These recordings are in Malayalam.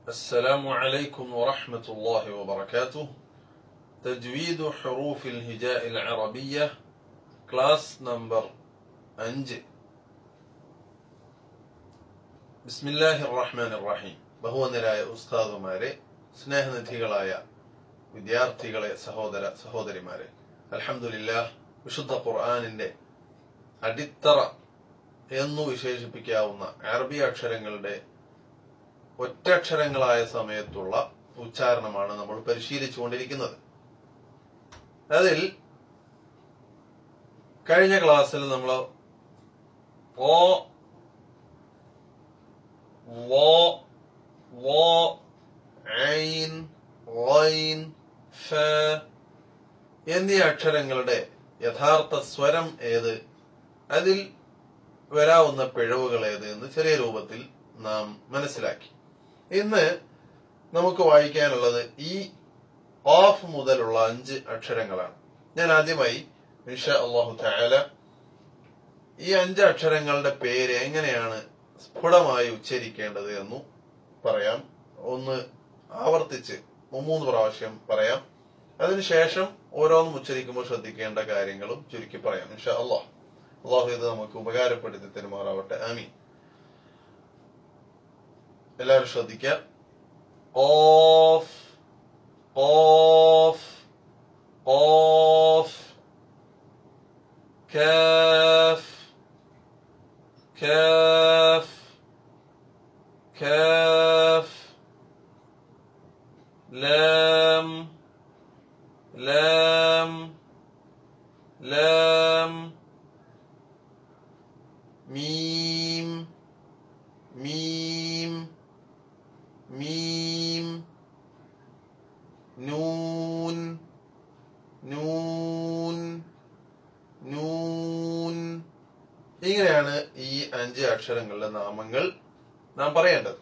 السلام عليكم ورحمة الله وبركاته تجويد حروف الهجاء العربية كلاس نمبر أنج بسم الله الرحمن الرحيم ബഹുവന്നരായ ഉസ്താദുമാരെ സ്നേഹനിധികളായ വിദ്യാർത്ഥികളെ സഹോദര സഹോദരിമാരെ അൽഹംദുലില്ല വിശുദ്ധ ഖുർആാനിന്റെ അടിത്തറ എന്നു വിശേഷിപ്പിക്കാവുന്ന അറബി അക്ഷരങ്ങളുടെ ഒറ്റക്ഷരങ്ങളായ സമയത്തുള്ള ഉച്ചാരണമാണ് നമ്മൾ പരിശീലിച്ചുകൊണ്ടിരിക്കുന്നത് അതിൽ കഴിഞ്ഞ ക്ലാസ്സിൽ നമ്മൾ ഓ വോ വോ ഐൻ റൈൻ ഫ എന്നീ അക്ഷരങ്ങളുടെ യഥാർത്ഥ സ്വരം ഏത് അതിൽ വരാവുന്ന പിഴവുകൾ ഏത് എന്ന് ചെറിയ രൂപത്തിൽ നാം മനസ്സിലാക്കി ഇന്ന് നമുക്ക് വായിക്കാനുള്ളത് ഈ ഓഫ് മുതലുള്ള അഞ്ച് അക്ഷരങ്ങളാണ് ഞാൻ ആദ്യമായി നിഷ അള്ളാഹു താല ഈ അഞ്ച് അക്ഷരങ്ങളുടെ പേര് എങ്ങനെയാണ് സ്ഫുടമായി ഉച്ചരിക്കേണ്ടത് എന്നു പറയാം ഒന്ന് ആവർത്തിച്ച് മൂന്ന് പ്രാവശ്യം പറയാം അതിനുശേഷം ഓരോന്നും ഉച്ചരിക്കുമ്പോൾ ശ്രദ്ധിക്കേണ്ട കാര്യങ്ങളും ചുരുക്കി പറയാം നിഷ അള്ളാഹ് അള്ളാഹു ഇത് നമുക്ക് ഉപകാരപ്പെടുത്തി തെരുമാറാവട്ടെ ആമീൻ എല്ലാവരും ശ്രദ്ധിക്കാം ഓഫ് ഓഫ് ഓഫ് കാഫ് കാഫ് കാഫ് لام لام لام ميم ميم ميم نون നൂൻ നൂൻ ഇങ്ങനെയാണ് ഈ അഞ്ച് അക്ഷരങ്ങളുടെ നാമങ്ങൾ നാം പറയേണ്ടത്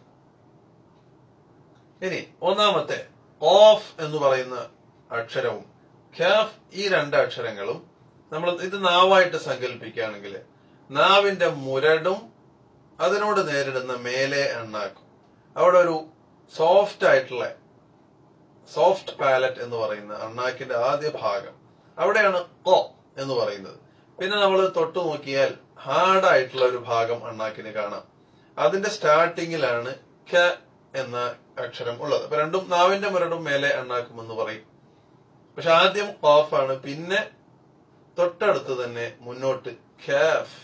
ഇനി ഒന്നാമത്തെ ഓഫ് എന്ന് പറയുന്ന അക്ഷരവും ഖാഫ് ഈ രണ്ട് അക്ഷരങ്ങളും നമ്മൾ ഇത് നാവായിട്ട് സങ്കല്പിക്കുകയാണെങ്കിൽ നാവിന്റെ മുരടും അതിനോട് നേരിടുന്ന മേലെ എണ്ണാക്കും അവിടെ ഒരു സോഫ്റ്റ് ആയിട്ടുള്ള സോഫ്റ്റ് പാലറ്റ് എന്ന് പറയുന്ന അണ്ണാക്കിന്റെ ആദ്യ ഭാഗം അവിടെയാണ് കൊ എന്ന് പറയുന്നത് പിന്നെ നമ്മൾ തൊട്ടു നോക്കിയാൽ ഹാർഡ് ആയിട്ടുള്ള ഒരു ഭാഗം അണ്ണാക്കിന് കാണാം അതിന്റെ സ്റ്റാർട്ടിങ്ങിലാണ് ക എന്ന അക്ഷരം ഉള്ളത് അപ്പൊ രണ്ടും നാവിന്റെ മുരടും മേലെ അണ്ണാക്കും എന്ന് പറയും പക്ഷെ ആദ്യം ഓഫ് ആണ് പിന്നെ തൊട്ടടുത്ത് തന്നെ മുന്നോട്ട് ഖാഫ്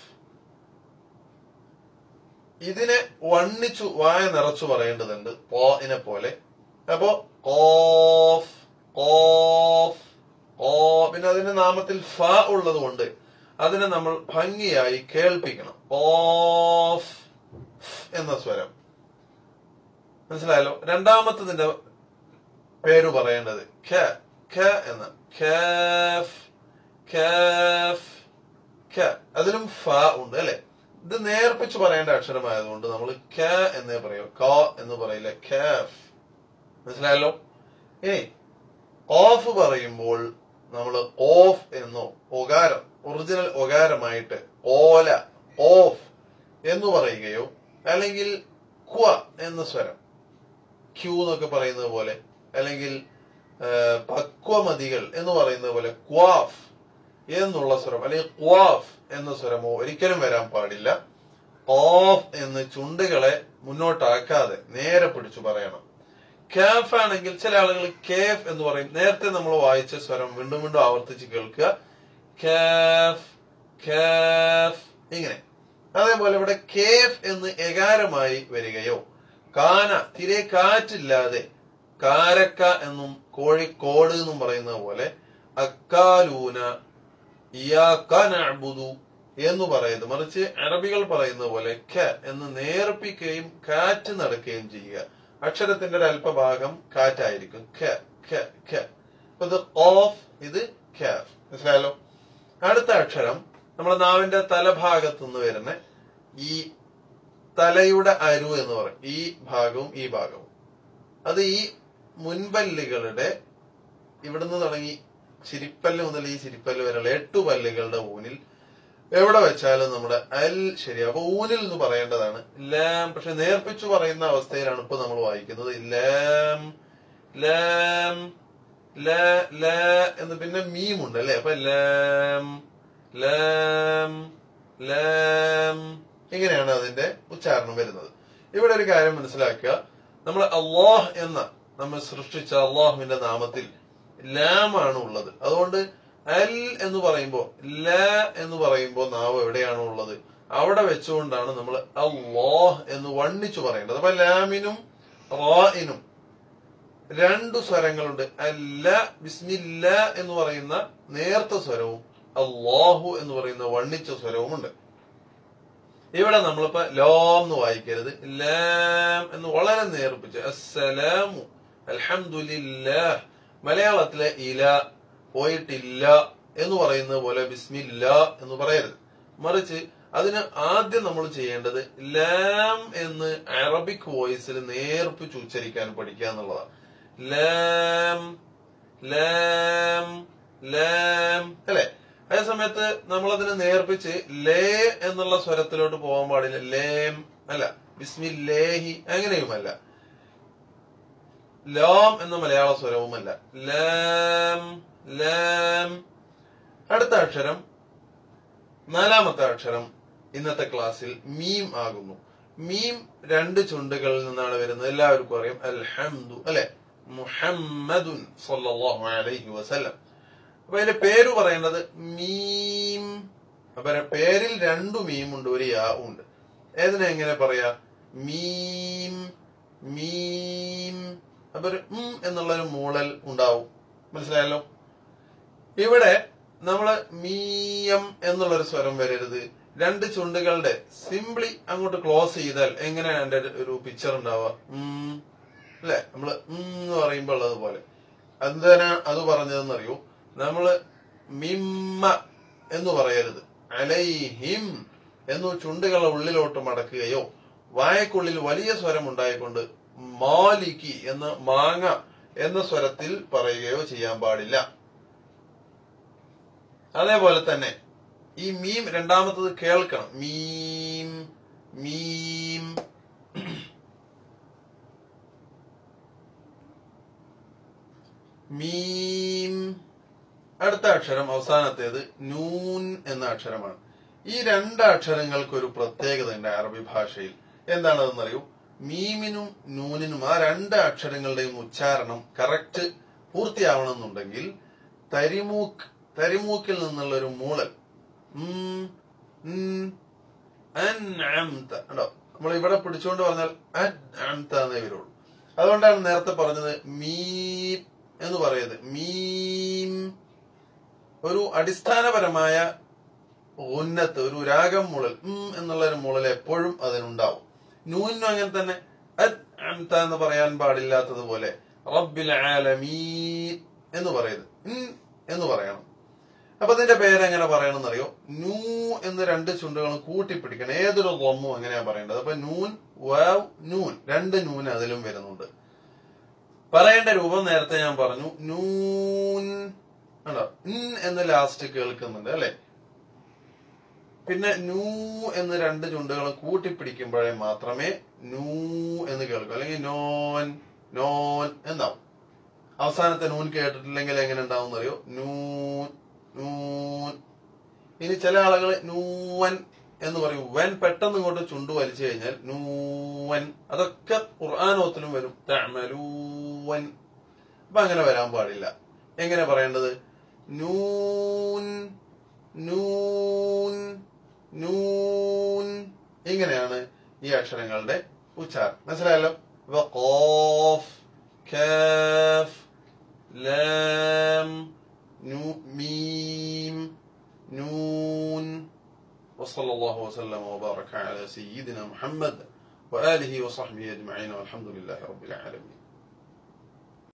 ഇതിനെ വണ്ണിച്ചു വായ നിറച്ചു പറയേണ്ടതുണ്ട് പോയിനെ പോലെ അപ്പോ ഓഫ് ഓഫ് ഓ പിന്നെ അതിന്റെ നാമത്തിൽ ഫ ഉള്ളത് കൊണ്ട് അതിനെ നമ്മൾ ഭംഗിയായി കേൾപ്പിക്കണം ഓഫ് എന്ന സ്വരം മനസ്സിലായല്ലോ രണ്ടാമത്തതിന്റെ പേര് പറയേണ്ടത് ഖ ഖ എന്ന ഖാഫ് ഖാഫ് ഖ അതിലും ഫ ഉണ്ട് അല്ലെ ഇത് നേർപ്പിച്ച് പറയേണ്ട അക്ഷരമായതുകൊണ്ട് നമ്മൾ ഖ എന്നേ പറയൂ ക എന്ന് പറയില്ല ഖാഫ് മനസ്സിലായല്ലോ ഇനി ഓഫ് പറയുമ്പോൾ നമ്മൾ ഓഫ് എന്നോ ഒകാരം ഒറിജിനൽ ഒകാരമായിട്ട് ഓല ഓഫ് എന്ന് പറയുകയോ അല്ലെങ്കിൽ ക്വ എന്ന സ്വരം ക്യൂ എന്നൊക്കെ പറയുന്നത് പോലെ അല്ലെങ്കിൽ പക്വമതികൾ എന്ന് പറയുന്നത് പോലെ ക്വാഫ് എന്നുള്ള സ്വരം അല്ലെങ്കിൽ ക്വാഫ് എന്ന സ്വരമോ ഒരിക്കലും വരാൻ പാടില്ല ഓഫ് എന്ന് ചുണ്ടുകളെ മുന്നോട്ടാക്കാതെ നേരെ പിടിച്ചു പറയണം കാഫ് ആണെങ്കിൽ ചില ആളുകൾ കേഫ് എന്ന് പറയും നേരത്തെ നമ്മൾ വായിച്ച സ്വരം വീണ്ടും വീണ്ടും ആവർത്തിച്ച് കേൾക്കുക കാഫ് കാഫ് ഇങ്ങനെ അതേപോലെ ഇവിടെ കേഫ് എന്ന് എകാരമായി വരികയോ കാന തിരെ കാറ്റില്ലാതെ കാരക്ക എന്നും കോഴിക്കോട് എന്നും പറയുന്നത് പോലെ അക്കാലൂന ഇയാക്കനബുദു എന്ന് പറയുന്നത് മറിച്ച് അറബികൾ പറയുന്നത് പോലെ ഖ എന്ന് നേർപ്പിക്കുകയും കാറ്റ് നടക്കുകയും ചെയ്യുക അക്ഷരത്തിന്റെ ഒരു അല്പഭാഗം കാറ്റായിരിക്കും ഖ ഖ ഖ അപ്പൊ ഇത് ഓഫ് ഇത് ഖാഫ് മനസ്സിലായല്ലോ അടുത്ത അക്ഷരം നമ്മുടെ നാവിന്റെ തലഭാഗത്തു നിന്ന് വരുന്ന ഈ തലയുടെ അരു എന്ന് പറയും ഈ ഭാഗവും ഈ ഭാഗവും അത് ഈ മുൻപല്ലുകളുടെ ഇവിടുന്ന് തുടങ്ങി ചിരിപ്പല്ല് മുതൽ ഈ ചിരിപ്പല്ല് വരെയുള്ള എട്ടു പല്ലുകളുടെ ഊനിൽ എവിടെ വെച്ചാലും നമ്മുടെ അൽ ശരി അപ്പൊ ഊനിൽ എന്ന് പറയേണ്ടതാണ് ലാം പക്ഷെ നേർപ്പിച്ചു പറയുന്ന അവസ്ഥയിലാണ് ഇപ്പൊ നമ്മൾ വായിക്കുന്നത് ലാം ലാം ല ല എന്ന് പിന്നെ മീമുണ്ട് അല്ലെ അപ്പൊ ലാം ലാം ലാം ഇങ്ങനെയാണ് അതിന്റെ ഉച്ചാരണം വരുന്നത് ഇവിടെ ഒരു കാര്യം മനസ്സിലാക്കുക നമ്മൾ അള്ളാഹ് എന്ന നമ്മൾ സൃഷ്ടിച്ച അള്ളാഹുവിന്റെ നാമത്തിൽ ലാമാണ് ഉള്ളത് അതുകൊണ്ട് അൽ എന്ന് പറയുമ്പോ ല എന്ന് പറയുമ്പോ നാവ് എവിടെയാണോ ഉള്ളത് അവിടെ വെച്ചുകൊണ്ടാണ് നമ്മൾ അള്ളാഹ് എന്ന് വണ്ണിച്ചു പറയേണ്ടത് അപ്പൊ ലാമിനും റായിനും രണ്ടു സ്വരങ്ങളുണ്ട് അല്ല ബിസ്മില്ല എന്ന് പറയുന്ന നേർത്ത സ്വരവും അള്ളാഹു എന്ന് പറയുന്ന വണ്ണിച്ച സ്വരവുമുണ്ട് ഇവിടെ നമ്മളിപ്പോ ലോം എന്ന് വായിക്കരുത് ലാം എന്ന് വളരെ നേർപ്പിച്ച് അസ്സലാമു അൽഹംദുലില്ലാഹ് മലയാളത്തിലെ ഇല പോയിട്ടില്ല എന്ന് പറയുന്നത് പോലെ ബിസ്മില്ല എന്ന് പറയരുത് മറിച്ച് അതിന് ആദ്യം നമ്മൾ ചെയ്യേണ്ടത് ലാം എന്ന് അറബിക് വോയിസിൽ നേർപ്പിച്ച് ഉച്ചരിക്കാൻ പഠിക്കുക എന്നുള്ളതാണ് ലാം ലാം ലാം അല്ലെ അതേ സമയത്ത് നമ്മൾ അതിനെ നേർപ്പിച്ച് ലേ എന്നുള്ള സ്വരത്തിലോട്ട് പോകാൻ പാടില്ല ലേം അല്ല ബിസ്മില്ലേഹി അങ്ങനെയുമല്ല ലാം എന്ന മലയാള സ്വരവുമല്ല ലാം ലാം അടുത്ത അക്ഷരം നാലാമത്തെ അക്ഷരം ഇന്നത്തെ ക്ലാസ്സിൽ മീം ആകുന്നു മീം രണ്ട് ചുണ്ടുകളിൽ നിന്നാണ് വരുന്നത് എല്ലാവർക്കും അറിയാം അൽഹംദു അല്ലെ മുഹമ്മദുൻ സല്ലല്ലാഹു അലൈഹി വസല്ലം അപ്പൊ അതിന്റെ പേര് പറയുന്നത് മീം അപ്പൊ പേരിൽ രണ്ടു മീമുണ്ട് ഒരു യാ ഉണ്ട് ഏതിനെ എങ്ങനെ പറയാ മീം മീം അപ്പൊ ഒരു ഉം എന്നുള്ള ഒരു മൂളൽ ഉണ്ടാവും മനസ്സിലായല്ലോ ഇവിടെ നമ്മള് മീയം എന്നുള്ളൊരു സ്വരം വരരുത് രണ്ട് ചുണ്ടുകളുടെ സിംപ്ലി അങ്ങോട്ട് ക്ലോസ് ചെയ്താൽ എങ്ങനെയാണ് എന്റെ ഒരു പിക്ചർ ഉണ്ടാവുക ഉം അല്ലെ നമ്മള് ഉം എന്ന് പറയുമ്പോൾ ഉള്ളതുപോലെ എന്തിനാ അത് പറഞ്ഞതെന്നറിയോ നമ്മള് മിമ്മ എന്ന് പറയരുത് അലൈഹിം എന്ന് ചുണ്ടുകളെ ഉള്ളിലോട്ട് മടക്കുകയോ വായക്കുള്ളിൽ വലിയ സ്വരം ഉണ്ടായിക്കൊണ്ട് മാലിക്കി എന്ന മാങ്ങ എന്ന സ്വരത്തിൽ പറയുകയോ ചെയ്യാൻ പാടില്ല അതേപോലെ തന്നെ ഈ മീം രണ്ടാമത്തത് കേൾക്കണം മീം മീം മീം അടുത്ത അക്ഷരം അവസാനത്തേത് നൂൻ എന്ന അക്ഷരമാണ് ഈ രണ്ട് അക്ഷരങ്ങൾക്ക് ഒരു പ്രത്യേകത ഉണ്ട് അറബി ഭാഷയിൽ എന്താണതെന്നറിയൂ മീമിനും നൂനിനും ആ രണ്ട് അക്ഷരങ്ങളുടെയും ഉച്ചാരണം കറക്റ്റ് പൂർത്തിയാവണമെന്നുണ്ടെങ്കിൽ തരിമൂക്ക് തരിമൂക്കിൽ നിന്നുള്ള ഒരു മൂളൽ ഉം, ഉം, അൻഅംത. കണ്ടോ നമ്മൾ ഇവിടെ പിടിച്ചുകൊണ്ട് പറഞ്ഞാൽ അൻഅംത എന്നേ വരുള്ളൂ അതുകൊണ്ടാണ് നേരത്തെ പറഞ്ഞത് മീം എന്ന് പറയുന്നത് മീം ഒരു അടിസ്ഥാനപരമായ ഉന്നത്ത് ഒരു രാഗം മുളൽ ഉം എന്നുള്ള ഒരു മുളൽ എപ്പോഴും അതിനുണ്ടാവും നൂനും അങ്ങനെ തന്നെ അൻഅംത എന്ന് പറയാൻ പാടില്ലാത്തതുപോലെ റബ്ബിൽ ആലമീൻ എന്ന് പറയുന്നത് ഉം എന്ന് പറയണം അപ്പൊ അതിന്റെ പേരെങ്ങനെ പറയണമെന്ന് അറിയോ നൂ എന്ന് രണ്ട് ചുണ്ടുകളും കൂട്ടിപ്പിടിക്കണം ഏതൊരു ലൊമ്മും എങ്ങനെയാ പറയേണ്ടത് അപ്പൊ നൂൻ വാവ് നൂൻ രണ്ട് നൂൻ അതിലും വരുന്നുണ്ട് പറയേണ്ട രൂപം നേരത്തെ ഞാൻ പറഞ്ഞു നൂൻ ആണോ ഇൻ എന്ന് ലാസ്റ്റ് കേൾക്കുന്നുണ്ട് അല്ലെ പിന്നെ നൂ എന്ന് രണ്ട് ചുണ്ടുകളും കൂട്ടിപ്പിടിക്കുമ്പോഴേ മാത്രമേ നൂ എന്ന് കേൾക്കൂ അല്ലെങ്കിൽ നോൻ നോൻ എന്നാവും അവസാനത്തെ നൂൻ കേട്ടിട്ടില്ലെങ്കിൽ എങ്ങനെ ഉണ്ടാവും അറിയോ നൂൻ നൂൻ ഇനി ചില ആളുകൾ നൂവൻ എന്ന് പറയും വൻ പെട്ടെന്ന് ഇങ്ങോട്ട് ചുണ്ടു വലിച്ചു കഴിഞ്ഞാൽ നൂവൻ അതൊക്കെ ഖുർആാനോത്തിലും വരും തഅമലൂവൻ അപ്പൊ അങ്ങനെ വരാൻ പാടില്ല എങ്ങനെ പറയേണ്ടത് നൂൻ നൂൻ നൂൻ ഇങ്ങനെയാണ് ഈ അക്ഷരങ്ങളുടെ ഉച്ചാരണം മനസ്സിലായല്ലോ അപ്പൊ ഖാഫ് കാഫ് ലാം നൂ മീം نون وصلى الله وسلم وبارك على سيدنا محمد وآله وصحبه أجمعين والحمد لله رب العالمين